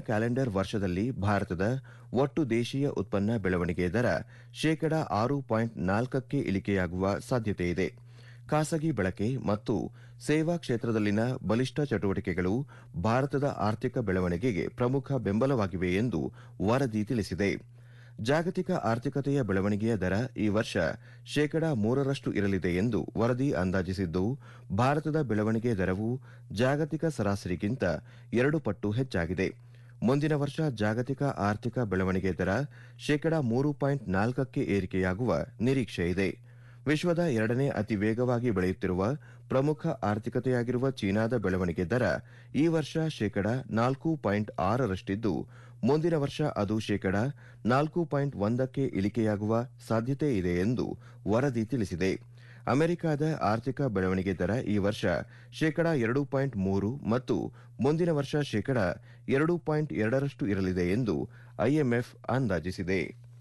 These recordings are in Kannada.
ಕ್ಯಾಲೆಂಡರ್ ವರ್ಷದಲ್ಲಿ ಭಾರತದ ಒಟ್ಟು ದೇಶೀಯ ಉತ್ಪನ್ನ ಬೆಳವಣಿಗೆ ದರ ಶೇಕಡ ಆರು ಪಾಯಿಂಟ್ ನಾಲ್ಕಕ್ಕೆ ಇಳಿಕೆಯಾಗುವ ಸಾಧ್ಯತೆಯಿದೆ ಖಾಸಗಿ ಬಳಕೆ ಮತ್ತು ಸೇವಾ ಕ್ಷೇತ್ರದಲ್ಲಿನ ಬಲಿಷ್ಠ ಚಟುವಟಿಕೆಗಳು ಭಾರತದ ಆರ್ಥಿಕ ಬೆಳವಣಿಗೆಗೆ ಪ್ರಮುಖ ಬೆಂಬಲವಾಗಿವೆ ಎಂದು ವರದಿ ತಿಳಿಸಿದೆ ಜಾಗತಿಕ ಆರ್ಥಿಕತೆಯ ಬೆಳವಣಿಗೆಯ ದರ ಈ ವರ್ಷ ಶೇಕಡ ಮೂರರಷ್ಟು ಇರಲಿದೆ ಎಂದು ವರದಿ ಅಂದಾಜಿಸಿದ್ದು ಭಾರತದ ಬೆಳವಣಿಗೆ ದರವು ಜಾಗತಿಕ ಸರಾಸರಿಗಿಂತ ಎರಡು ಪಟ್ಟು ಹೆಚ್ಚಾಗಿದೆ ಮುಂದಿನ ವರ್ಷ ಜಾಗತಿಕ ಆರ್ಥಿಕ ಬೆಳವಣಿಗೆ ದರ ಶೇಕಡ ಮೂರು ಪಾಯಿಂಟ್ ನಾಲ್ಕಕ್ಕೆ ಏರಿಕೆಯಾಗುವ ನಿರೀಕ್ಷೆಯಿದೆ ವಿಶ್ವದ ಎರಡನೇ ಅತಿ ವೇಗವಾಗಿ ಬೆಳೆಯುತ್ತಿರುವ ಪ್ರಮುಖ ಆರ್ಥಿಕತೆಯಾಗಿರುವ ಚೀನಾದ ಬೆಳವಣಿಗೆ ದರ ಈ ವರ್ಷ ಶೇಕಡ ನಾಲ್ಕು ಪಾಯಿಂಟ್ ಆರರಷ್ಟಿದ್ದು ಮುಂದಿನ ವರ್ಷ ಅದು ಶೇಕಡ ನಾಲ್ಕು ಪಾಯಿಂಟ್ ಒಂದಕ್ಕೆ ಇಳಿಕೆಯಾಗುವ ಸಾಧ್ಯತೆ ಇದೆ ಎಂದು ವರದಿ ತಿಳಿಸಿದೆ ಅಮೆರಿಕದ ಆರ್ಥಿಕ ಬೆಳವಣಿಗೆ ದರ ಈ ವರ್ಷ ಶೇಕಡ ಎರಡು ಪಾಯಿಂಟ್ ಮೂರು ಮತ್ತು ಮುಂದಿನ ವರ್ಷ ಶೇಕಡ ಎರಡು ಪಾಯಿಂಟ್ ಎರಡರಷ್ಟು ಇರಲಿದೆ ಎಂದು ಐಎಂಎಫ್ ಅಂದಾಜಿಸಿದೆ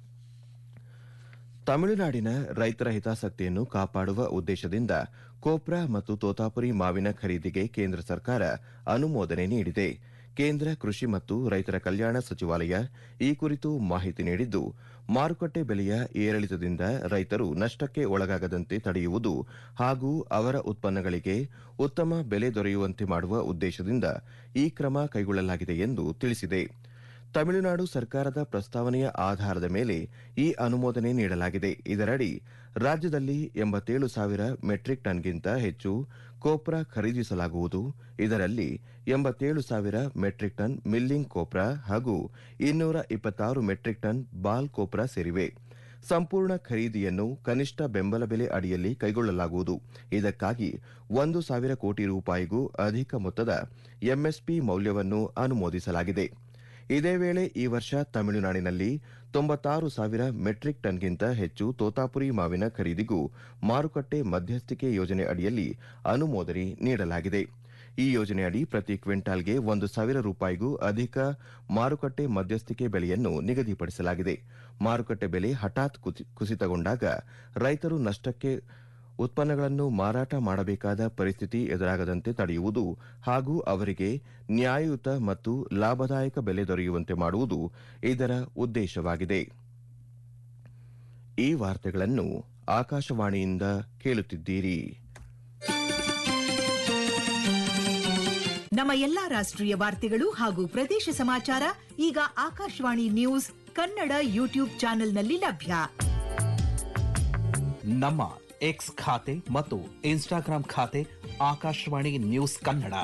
ತಮಿಳುನಾಡಿನ ರೈತರ ಹಿತಾಸಕ್ತಿಯನ್ನು ಕಾಪಾಡುವ ಉದ್ದೇಶದಿಂದ ಕೋಪ್ರಾ ಮತ್ತು ತೋತಾಪುರಿ ಮಾವಿನ ಖರೀದಿಗೆ ಕೇಂದ್ರ ಸರ್ಕಾರ ಅನುಮೋದನೆ ನೀಡಿದೆ ಕೇಂದ್ರ ಕೃಷಿ ಮತ್ತು ರೈತರ ಕಲ್ಯಾಣ ಸಚಿವಾಲಯ ಈ ಕುರಿತು ಮಾಹಿತಿ ನೀಡಿದ್ದು ಮಾರುಕಟ್ಟೆ ಬೆಲೆಯ ಏರಿಳಿತದಿಂದ ರೈತರು ನಷ್ಟಕ್ಕೆ ಒಳಗಾಗದಂತೆ ತಡೆಯುವುದು ಹಾಗೂ ಅವರ ಉತ್ಪನ್ನಗಳಿಗೆ ಉತ್ತಮ ಬೆಲೆ ದೊರೆಯುವಂತೆ ಮಾಡುವ ಉದ್ದೇಶದಿಂದ ಈ ಕ್ರಮ ಕೈಗೊಳ್ಳಲಾಗಿದೆ ಎಂದು ತಿಳಿಸಿದೆ ತಮಿಳುನಾಡು ಸರ್ಕಾರದ ಪ್ರಸ್ತಾವನೆಯ ಆಧಾರದ ಮೇಲೆ ಈ ಅನುಮೋದನೆ ನೀಡಲಾಗಿದೆ ಇದರಡಿ ರಾಜ್ಯದಲ್ಲಿ ಎಂಬತ್ತೇಳು ಸಾವಿರ ಮೆಟ್ರಿಕ್ ಟನ್ಗಿಂತ ಹೆಚ್ಚು ಕೋಪ್ರಾ ಖರೀದಿಸಲಾಗುವುದು ಇದರಲ್ಲಿ ಎಂಬತ್ತೇಳು ಸಾವಿರ ಮೆಟ್ರಿಕ್ ಟನ್ ಮಿಲ್ಲಿಂಗ್ ಕೋಪ್ರಾ ಹಾಗೂ ಇನ್ನೂರ ಇಪ್ಪತ್ತಾರು ಮೆಟ್ರಿಕ್ ಟನ್ ಬಾಲ್ ಕೋಪ್ರಾ ಸೇರಿವೆ ಸಂಪೂರ್ಣ ಖರೀದಿಯನ್ನು ಕನಿಷ್ಠ ಬೆಂಬಲ ಬೆಲೆ ಅಡಿಯಲ್ಲಿ ಕೈಗೊಳ್ಳಲಾಗುವುದು ಇದಕ್ಕಾಗಿ ಒಂದು ಸಾವಿರ ಕೋಟಿ ರೂಪಾಯಿಗೂ ಅಧಿಕ ಮೊತ್ತದ ಎಂಎಸ್ಪಿ ಮೌಲ್ಯವನ್ನು ಅನುಮೋದಿಸಲಾಗಿದೆ ಇದೇ ವೇಳೆ ಈ ವರ್ಷ ತಮಿಳುನಾಡಿನಲ್ಲಿ ತೊಂಬತ್ತಾರು ಸಾವಿರ ಮೆಟ್ರಿಕ್ ಟನ್ಗಿಂತ ಹೆಚ್ಚು ತೋತಾಪುರಿ ಮಾವಿನ ಖರೀದಿಗೂ ಮಾರುಕಟ್ಟೆ ಮಧ್ಯಸ್ಥಿಕೆ ಯೋಜನೆ ಅಡಿಯಲ್ಲಿ ಅನುಮೋದನೆ ನೀಡಲಾಗಿದೆ ಈ ಯೋಜನೆಯಡಿ ಪ್ರತಿ ಕ್ವಿಂಟಾಲ್ಗೆ ಒಂದು ಸಾವಿರ ರೂಪಾಯಿಗೂ ಅಧಿಕ ಮಾರುಕಟ್ಟೆ ಮಧ್ಯಸ್ಥಿಕೆ ಬೆಲೆಯನ್ನು ನಿಗದಿಪಡಿಸಲಾಗಿದೆ ಮಾರುಕಟ್ಟೆ ಬೆಲೆ ಹಠಾತ್ ಕುಸಿತಗೊಂಡಾಗ ರೈತರು ನಷ್ಟಕ್ಕೆ ಉತ್ಪನ್ನಗಳನ್ನು ಮಾರಾಟ ಮಾಡಬೇಕಾದ ಪರಿಸ್ಥಿತಿ ಎದುರಾಗದಂತೆ ತಡೆಯುವುದು ಹಾಗೂ ಅವರಿಗೆ ನ್ಯಾಯಯುತ ಮತ್ತು ಲಾಭದಾಯಕ ಬೆಲೆ ದೊರೆಯುವಂತೆ ಮಾಡುವುದು ಇದರ ಉದ್ದೇಶವಾಗಿದೆ ಈ ವಾರ್ತೆಗಳನ್ನು ಆಕಾಶವಾಣಿಯಿಂದ ಕೇಳುತ್ತಿದ್ದೀರಿ ನಮ್ಮ ಎಲ್ಲಾ ರಾಷ್ಟ್ರೀಯ ವಾರ್ತೆಗಳು ಹಾಗೂ ಪ್ರದೇಶ ಸಮಾಚಾರ ಈಗ ಆಕಾಶವಾಣಿ ನ್ಯೂಸ್ ಕನ್ನಡ ಯೂಟ್ಯೂಬ್ ಚಾನೆಲ್ನಲ್ಲಿ ಲಭ್ಯ ನಮ್ಮ ಎಕ್ಸ್ ಖಾತೆ ಮತ್ತು ಇನ್ಸ್ಟಾಗ್ರಾಂ ಖಾತೆ ಆಕಾಶವಾಣಿ ನ್ಯೂಸ್ ಕನ್ನಡ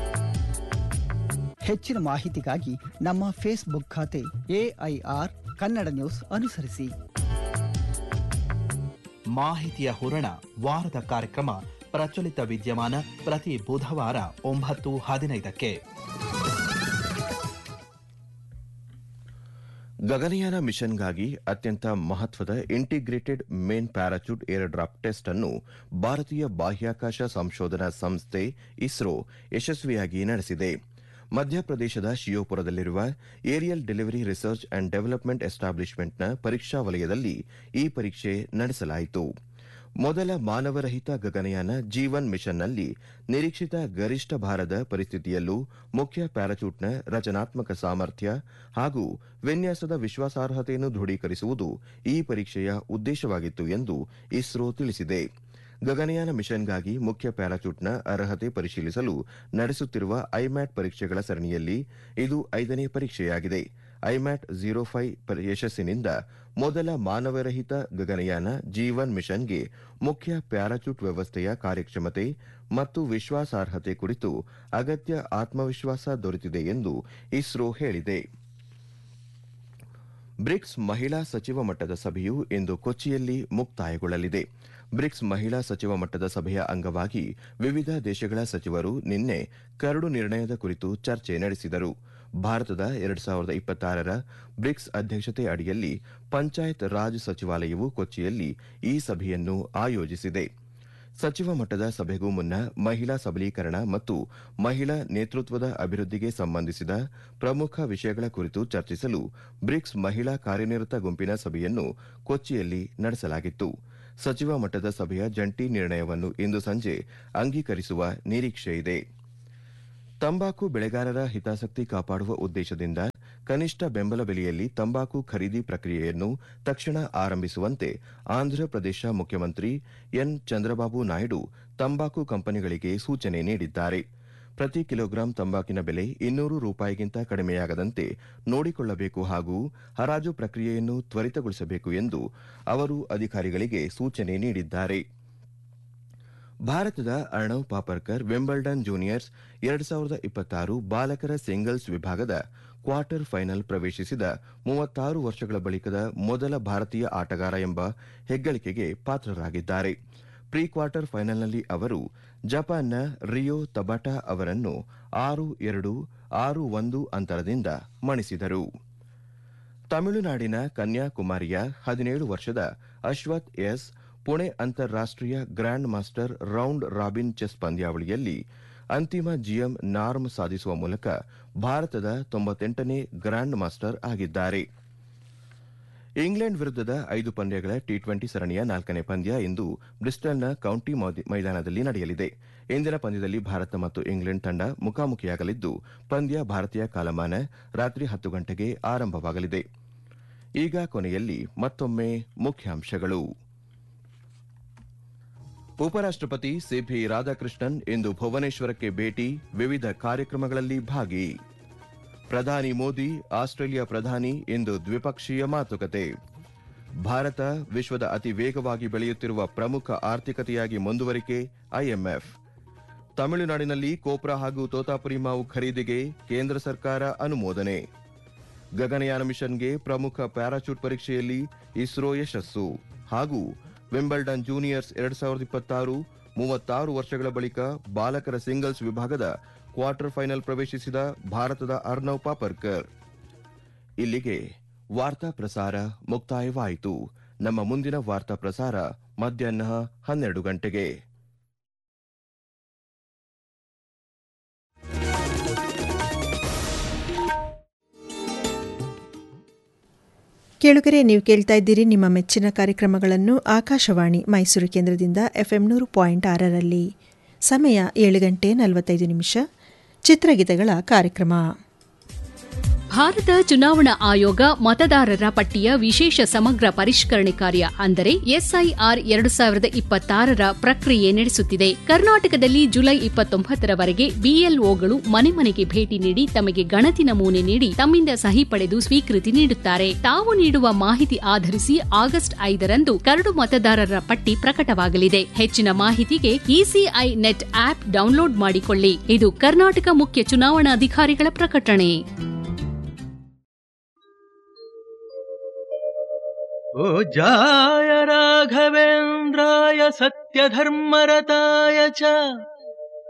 ಹೆಚ್ಚಿನ ಮಾಹಿತಿಗಾಗಿ ನಮ್ಮ ಫೇಸ್ಬುಕ್ ಖಾತೆ ಎಐಆರ್ ಕನ್ನಡ ನ್ಯೂಸ್ ಅನುಸರಿಸಿ ಮಾಹಿತಿಯ ಹೂರಣ ವಾರದ ಕಾರ್ಯಕ್ರಮ ಪ್ರಚಲಿತ ವಿದ್ಯಮಾನ ಪ್ರತಿ ಬುಧವಾರ ಒಂಬತ್ತು ಹದಿನೈದಕ್ಕೆ ಗಗನಯಾನ ಮಿಷನ್ಗಾಗಿ ಅತ್ಯಂತ ಮಹತ್ವದ integrated main parachute air drop test ಅನ್ನು ಭಾರತೀಯ ಬಾಹ್ಯಾಕಾಶ ಸಂಶೋಧನಾ ಸಂಸ್ಥೆ ಇಸ್ರೋ ಯಶಸ್ವಿಯಾಗಿ ನಡೆಸಿದೆ ಮಧ್ಯಪ್ರದೇಶದ ಶಿಯೋಪುರದಲ್ಲಿರುವ aerial delivery research and development ಎಸ್ಟಾಬ್ಲಿಷ್ಮೆಂಟ್ನ ಪರೀಕ್ಷಾ ವಲಯದಲ್ಲಿ ಈ ಪರೀಕ್ಷೆ ನಡೆಸಲಾಯಿತು ಮೊದಲ ಮಾನವರಹಿತ ಗಗನಯಾನ ಜೀವನ್ ಮಿಷನ್ನಲ್ಲಿ ನಿರೀಕ್ಷಿತ ಗರಿಷ್ಠ ಭಾರದ ಪರಿಸ್ಥಿತಿಯಲ್ಲೂ ಮುಖ್ಯ ಪ್ಯಾರಾಚೂಟ್ನ ರಚನಾತ್ಮಕ ಸಾಮರ್ಥ್ಯ ಹಾಗೂ ವಿನ್ಯಾಸದ ವಿಶ್ವಾಸಾರ್ಹತೆಯನ್ನು ದೃಢೀಕರಿಸುವುದು ಈ ಪರೀಕ್ಷೆಯ ಉದ್ದೇಶವಾಗಿತ್ತು ಎಂದು ಇಸ್ರೋ ತಿಳಿಸಿದೆ ಗಗನಯಾನ ಮಿಷನ್ಗಾಗಿ ಮುಖ್ಯ ಪ್ಯಾರಾಚೂಟ್ನ ಅರ್ಹತೆ ಪರಿಶೀಲಿಸಲು ನಡೆಸುತ್ತಿರುವ ಐಮ್ಯಾಟ್ ಪರೀಕ್ಷೆಗಳ ಸರಣಿಯಲ್ಲಿ ಇದು ಐದನೇ ಪರೀಕ್ಷೆಯಾಗಿದೆ ಐಮ್ಯಾಟ್ ಝೀರೋ ಫೈವ್ ಯಶಸ್ಸಿನಿಂದ ಮೊದಲ ಮಾನವರಹಿತ ಗಗನಯಾನ ಜೀವನ್ ಮಿಷನ್ಗೆ ಮುಖ್ಯ ಪ್ಯಾರಾಚೂಟ್ ವ್ಯವಸ್ಥೆಯ ಕಾರ್ಯಕ್ಷಮತೆ ಮತ್ತು ವಿಶ್ವಾಸಾರ್ಹತೆ ಕುರಿತು ಅಗತ್ಯ ಆತ್ಮವಿಶ್ವಾಸ ದೊರೆತಿದೆ ಎಂದು ಇಸ್ರೋ ಹೇಳಿದೆ ಬ್ರಿಕ್ಸ್ ಮಹಿಳಾ ಸಚಿವ ಮಟ್ಟದ ಸಭೆಯು ಇಂದು ಕೊಚ್ಚಿಯಲ್ಲಿ ಮುಕ್ತಾಯಗೊಳ್ಳಲಿದೆ ಬ್ರಿಕ್ಸ್ ಮಹಿಳಾ ಸಚಿವ ಮಟ್ಟದ ಸಭೆಯ ಅಂಗವಾಗಿ ವಿವಿಧ ದೇಶಗಳ ಸಚಿವರು ನಿನ್ನೆ ಕರಡು ನಿರ್ಣಯದ ಕುರಿತು ಚರ್ಚೆ ನಡೆಸಿದರು ಭಾರತದ ಎರಡು ಸಾವಿರದ ಇಪ್ಪತ್ತಾರರ ಬ್ರಿಕ್ಸ್ ಅಧ್ಯಕ್ಷತೆ ಅಡಿಯಲ್ಲಿ ಪಂಚಾಯತ್ ರಾಜ್ ಸಚಿವಾಲಯವು ಕೊಚ್ಚಿಯಲ್ಲಿ ಈ ಸಭೆಯನ್ನು ಆಯೋಜಿಸಿದೆ ಸಚಿವ ಮಟ್ಟದ ಸಭೆಗೂ ಮುನ್ನ ಮಹಿಳಾ ಸಬಲೀಕರಣ ಮತ್ತು ಮಹಿಳಾ ನೇತೃತ್ವದ ಅಭಿವೃದ್ಧಿಗೆ ಸಂಬಂಧಿಸಿದ ಪ್ರಮುಖ ವಿಷಯಗಳ ಕುರಿತು ಚರ್ಚಿಸಲು ಬ್ರಿಕ್ಸ್ ಮಹಿಳಾ ಕಾರ್ಯನಿರತ ಗುಂಪಿನ ಸಭೆಯನ್ನು ಕೊಚ್ಚಿಯಲ್ಲಿ ನಡೆಸಲಾಗಿತ್ತು ಸಚಿವ ಮಟ್ಟದ ಸಭೆಯ ಜಂಟಿ ನಿರ್ಣಯವನ್ನು ಇಂದು ಸಂಜೆ ಅಂಗೀಕರಿಸುವ ನಿರೀಕ್ಷೆಯಿದೆ ತಂಬಾಕು ಬೆಳೆಗಾರರ ಹಿತಾಸಕ್ತಿ ಕಾಪಾಡುವ ಉದ್ದೇಶದಿಂದ ಕನಿಷ್ಠ ಬೆಂಬಲ ಬೆಲೆಯಲ್ಲಿ ತಂಬಾಕು ಖರೀದಿ ಪ್ರಕ್ರಿಯೆಯನ್ನು ತಕ್ಷಣ ಆರಂಭಿಸುವಂತೆ ಆಂಧ್ರಪ್ರದೇಶ ಮುಖ್ಯಮಂತ್ರಿ ಎನ್ ಚಂದ್ರಬಾಬು ನಾಯ್ಡು ತಂಬಾಕು ಕಂಪನಿಗಳಿಗೆ ಸೂಚನೆ ನೀಡಿದ್ದಾರೆ ಪ್ರತಿ ಕಿಲೋಗ್ರಾಂ ತಂಬಾಕಿನ ಬೆಲೆ ಇನ್ನೂರು ರೂಪಾಯಿಗಿಂತ ಕಡಿಮೆಯಾಗದಂತೆ ನೋಡಿಕೊಳ್ಳಬೇಕು ಹಾಗೂ ಹರಾಜು ಪ್ರಕ್ರಿಯೆಯನ್ನು ತ್ವರಿತಗೊಳಿಸಬೇಕು ಎಂದು ಅವರು ಅಧಿಕಾರಿಗಳಿಗೆ ಸೂಚನೆ ನೀಡಿದ್ದಾರೆ ಭಾರತದ ಅರ್ಣವ್ ಪಾಪರ್ಕರ್ ವಿಂಬಲ್ಡನ್ ಜೂನಿಯರ್ಸ್ ಎರಡು ಸಾವಿರದ ಇಪ್ಪತ್ತಾರು ಬಾಲಕರ ಸಿಂಗಲ್ಸ್ ವಿಭಾಗದ ಕ್ವಾರ್ಟರ್ ಫೈನಲ್ ಪ್ರವೇಶಿಸಿದ ಮೂವತ್ತಾರು ವರ್ಷಗಳ ಬಳಿಕದ ಮೊದಲ ಭಾರತೀಯ ಆಟಗಾರ ಎಂಬ ಹೆಗ್ಗಳಿಕೆಗೆ ಪಾತ್ರರಾಗಿದ್ದಾರೆ ಪ್ರೀ ಕ್ವಾರ್ಟರ್ ಫೈನಲ್ನಲ್ಲಿ ಅವರು ಜಪಾನ್ನ ರಿಯೋ ತಬಟಾ ಅವರನ್ನು ಆರು ಎರಡು ಆರು ಒಂದು ಅಂತರದಿಂದ ಮಣಿಸಿದರು ತಮಿಳುನಾಡಿನ ಕನ್ಯಾಕುಮಾರಿಯ ಹದಿನೇಳು ವರ್ಷದ ಅಶ್ವಥ್ ಎಸ್ ಪುಣೆ ಅಂತಾರಾಷ್ಟೀಯ grand master round robin chess ಪಂದ್ಯಾವಳಿಯಲ್ಲಿ ಅಂತಿಮ ಜಿಎಂ ನಾರ್ಮ್ ಸಾಧಿಸುವ ಮೂಲಕ ಭಾರತದ ತೊಂಬತ್ತೆಂಟನೇ ಗ್ರ್ಯಾಂಡ್ ಮಾಸ್ಟರ್ ಆಗಿದ್ದಾರೆ ಇಂಗ್ಲೆಂಡ್ ವಿರುದ್ಧದ ಐದು ಪಂದ್ಯಗಳ ಟಿ ಟ್ವೆಂಟಿ ಸರಣಿಯ ನಾಲ್ಕನೇ ಪಂದ್ಯ ಇಂದು ಬ್ರಿಸ್ಟಲ್ನ ಕೌಂಟಿ ಮೈದಾನದಲ್ಲಿ ನಡೆಯಲಿದೆ ಇಂದಿನ ಪಂದ್ಯದಲ್ಲಿ ಭಾರತ ಮತ್ತು ಇಂಗ್ಲೆಂಡ್ ತಂಡ ಮುಖಾಮುಖಿಯಾಗಲಿದ್ದು ಪಂದ್ಯ ಭಾರತೀಯ ಕಾಲಮಾನ ರಾತ್ರಿ ಹತ್ತು ಗಂಟೆಗೆ ಆರಂಭವಾಗಲಿದೆ ಈಗ ಕೊನೆಯಲ್ಲಿ ಮತ್ತೊಮ್ಮೆ ಮುಖ್ಯಾಂಶಗಳು ಉಪರಾಷ್ಟಪತಿ ಸಿಪಿ ರಾಧಾಕೃಷ್ಣನ್ ಇಂದು ಭುವನೇಶ್ವರಕ್ಕೆ ಭೇಟಿ ವಿವಿಧ ಕಾರ್ಯಕ್ರಮಗಳಲ್ಲಿ ಭಾಗಿ ಪ್ರಧಾನಿ ಮೋದಿ ಆಸ್ಟ್ರೇಲಿಯಾ ಪ್ರಧಾನಿ ಇಂದು ದ್ವಿಪಕ್ಷೀಯ ಮಾತುಕತೆ ಭಾರತ ವಿಶ್ವದ ಅತಿ ವೇಗವಾಗಿ ಬೆಳೆಯುತ್ತಿರುವ ಪ್ರಮುಖ ಆರ್ಥಿಕತೆಯಾಗಿ ಮುಂದುವರಿಕೆ ಐಎಂಎಫ್ ತಮಿಳುನಾಡಿನಲ್ಲಿ ಕೋಪ್ರಾ ಹಾಗೂ ತೋತಾಪುರಿ ಮಾವು ಖರೀದಿಗೆ ಕೇಂದ್ರ ಸರ್ಕಾರ ಅನುಮೋದನೆ ಗಗನಯಾನ ಮಿಷನ್ಗೆ ಪ್ರಮುಖ ಪ್ಯಾರಾಚೂಟ್ ಪರೀಕ್ಷೆಯಲ್ಲಿ ಇಸ್ರೋ ಯಶಸ್ಸು ಹಾಗೂ ವಿಂಬಲ್ಡನ್ ಜೂನಿಯರ್ಸ್ ಎರಡ್ ಸಾವಿರದ ಇಪ್ಪತ್ತಾರು ಮೂವತ್ತಾರು ವರ್ಷಗಳ ಬಳಿಕ ಬಾಲಕರ ಸಿಂಗಲ್ಸ್ ವಿಭಾಗದ ಕ್ವಾರ್ಟರ್ ಫೈನಲ್ ಪ್ರವೇಶಿಸಿದ ಭಾರತದ ಅರ್ನವ್ ಪಾಪರ್ಕರ್ ಇಲ್ಲಿಗೆ ವಾರ್ತಾ ಪ್ರಸಾರ ಮುಕ್ತಾಯವಾಯಿತು ನಮ್ಮ ಮುಂದಿನ ವಾರ್ತಾ ಪ್ರಸಾರ ಮಧ್ಯಾಹ್ನ ಹನ್ನೆರಡು ಗಂಟೆಗೆ ಕೇಳುಗರೆ ನೀವು ಕೇಳ್ತಾ ಇದ್ದೀರಿ ನಿಮ್ಮ ಮೆಚ್ಚಿನ ಕಾರ್ಯಕ್ರಮಗಳನ್ನು ಆಕಾಶವಾಣಿ ಮೈಸೂರು ಕೇಂದ್ರದಿಂದ ಎಫ್ಎಂ ನೂರು ಪಾಯಿಂಟ್ ಆರರಲ್ಲಿ ಸಮಯ ಏಳು ಗಂಟೆ ನಲವತ್ತೈದು ನಿಮಿಷ ಚಿತ್ರಗೀತೆಗಳ ಕಾರ್ಯಕ್ರಮ ಭಾರತ ಚುನಾವಣಾ ಆಯೋಗ ಮತದಾರರ ಪಟ್ಟಿಯ ವಿಶೇಷ ಸಮಗ್ರ ಪರಿಷ್ಕರಣೆ ಕಾರ್ಯ ಅಂದರೆ ಎಸ್ಐಆರ್ ಎರಡು ಸಾವಿರದ ಇಪ್ಪತ್ತಾರರ ಪ್ರಕ್ರಿಯೆ ನಡೆಸುತ್ತಿದೆ ಕರ್ನಾಟಕದಲ್ಲಿ ಜುಲೈ ಇಪ್ಪತ್ತೊಂಬತ್ತರವರೆಗೆ ಬಿಎಲ್ಒಗಳು ಮನೆ ಮನೆಗೆ ಭೇಟಿ ನೀಡಿ ತಮಗೆ ಗಣತಿ ನಮೂನೆ ನೀಡಿ ತಮ್ಮಿಂದ ಸಹಿ ಪಡೆದು ಸ್ವೀಕೃತಿ ನೀಡುತ್ತಾರೆ ತಾವು ನೀಡುವ ಮಾಹಿತಿ ಆಧರಿಸಿ ಆಗಸ್ಟ್ ಐದರಂದು ಕರಡು ಮತದಾರರ ಪಟ್ಟಿ ಪ್ರಕಟವಾಗಲಿದೆ ಹೆಚ್ಚಿನ ಮಾಹಿತಿಗೆ ಇಸಿಐ ನೆಟ್ ಆಪ್ ಡೌನ್ಲೋಡ್ ಮಾಡಿಕೊಳ್ಳಿ ಇದು ಕರ್ನಾಟಕ ಮುಖ್ಯ ಚುನಾವಣಾಧಿಕಾರಿಗಳ ಪ್ರಕಟಣೆ ओ जाय राघवेन्द्राय सत्यधर्मरताय च